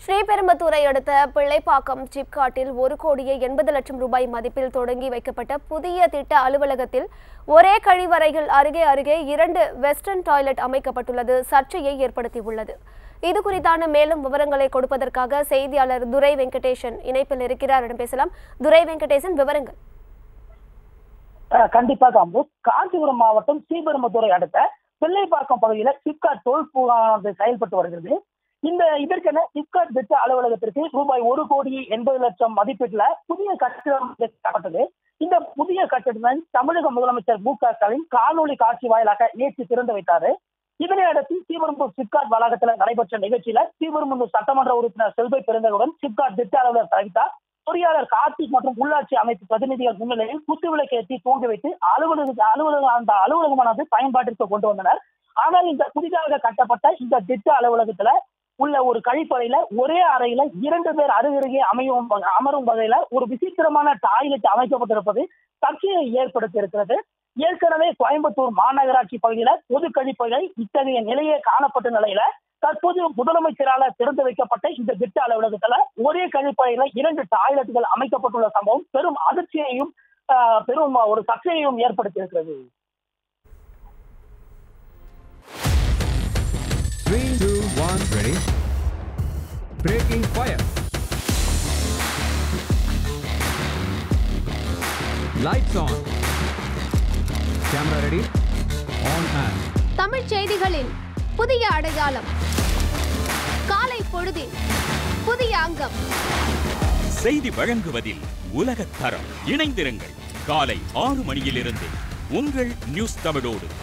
ஸ்ரீபெரும்புத்தூரை அடுத்த பிள்ளைப்பாக்கம் சிப்காட்டில் ஒரு கோடியே எண்பது லட்சம் ரூபாய் மதிப்பில் தொடங்கி வைக்கப்பட்ட புதிய திட்ட அலுவலகத்தில் ஒரே கழிவறைகள் அருகே அருகே இரண்டு வெஸ்டர்ன் டாய்லெட் அமைக்கப்பட்டுள்ளது சர்ச்சையை ஏற்படுத்தியுள்ளது இது குறித்தான மேலும் விவரங்களை கொடுப்பதற்காக செய்தியாளர் துரை வெங்கடேசன் இணைப்பில் இருக்கிறார் இடம் பேசலாம் துரை வெங்கடேசன் விவரங்கள் அஹ் கண்டிப்பாக அம்பு காஞ்சிபுரம் மாவட்டம் ஸ்ரீபெரும்புத்தூரை அடுத்த பிள்ளைப்பாக்கம் பகுதியில சிப்காட் தொழில் பூங்கானது செயல்பட்டு வருகிறது இந்த இதற்கென சிப்காட் திட்ட அலுவலகத்திற்கு ரூபாய் ஒரு கோடி எண்பது லட்சம் மதிப்பீட்டுல புதிய கட்டிடம் கட்டப்பட்டது இந்த புதிய கட்டிடத்தை தமிழக முதலமைச்சர் மு க ஸ்டாலின் காணொலி காட்சி வாயிலாக நேற்று திறந்து வைத்தாரு இதனை அடுத்து ஸ்ரீபெரும்பூர் சிப்காட் வளாகத்தில் நடைபெற்ற நிகழ்ச்சியில ஸ்ரீபெரும்புத்தூர் சட்டமன்ற உறுப்பினர் செல்வை பெருந்தகுடன் சிப்காட் திட்ட அலுவலர் சவிதா பொறியாளர் கார்த்திக் மற்றும் உள்ளாட்சி அமைப்பு பிரதிநிதிகள் முன்னிலையில் குத்துவிளக்கு ஏற்றி தூங்கி வைத்து அலுவலக அலுவலகம் அந்த அலுவலகமானது பயன்பாட்டிற்கு கொண்டு வந்தனர் ஆனால் இந்த புதிதாக கட்டப்பட்ட இந்த திட்ட அலுவலகத்துல உள்ள ஒரு கழிப்பறையில ஒரே அறையில இரண்டு பேர் அருகருகே அமையும் வ- அமரும் வகையில ஒரு விசித்திரமான டாய்லெட் அமைக்கப்பட்டிருப்பது சர்ச்சையை ஏற்படுத்தி இருக்கிறது ஏற்கனவே கோயம்புத்தூர் மாநகராட்சி பகுதியில பொது கழிப்பறைகள் இத்தகைய நிலையே காணப்பட்ட நிலையில தற்போது முதலமைச்சரால திறந்து வைக்கப்பட்ட இந்த திட்ட அலுவலகத்துல ஒரே கழிப்பறையில இரண்டு டாய்லெட்டுகள் அமைக்கப்பட்டுள்ள சம்பவம் பெரும் அதிர்ச்சியையும் ஆஹ், பெரும் ஒரு சர்ச்சையையும் ஏற்படுத்தி இருக்கிறது Three, two, one, ready. Breaking fire. Lights on. Camera ready. On and. தமிழ்ச் செய்திகளின் புதிய அடையாளம் காலை பொழுதின் புதிய அங்கம் செய்தி வழங்குவதில் உலகத் தரம் இணைந்திருங்கள் காலை ஆறு மணியிலிருந்து உங்கள் நியூஸ் தமிழோடு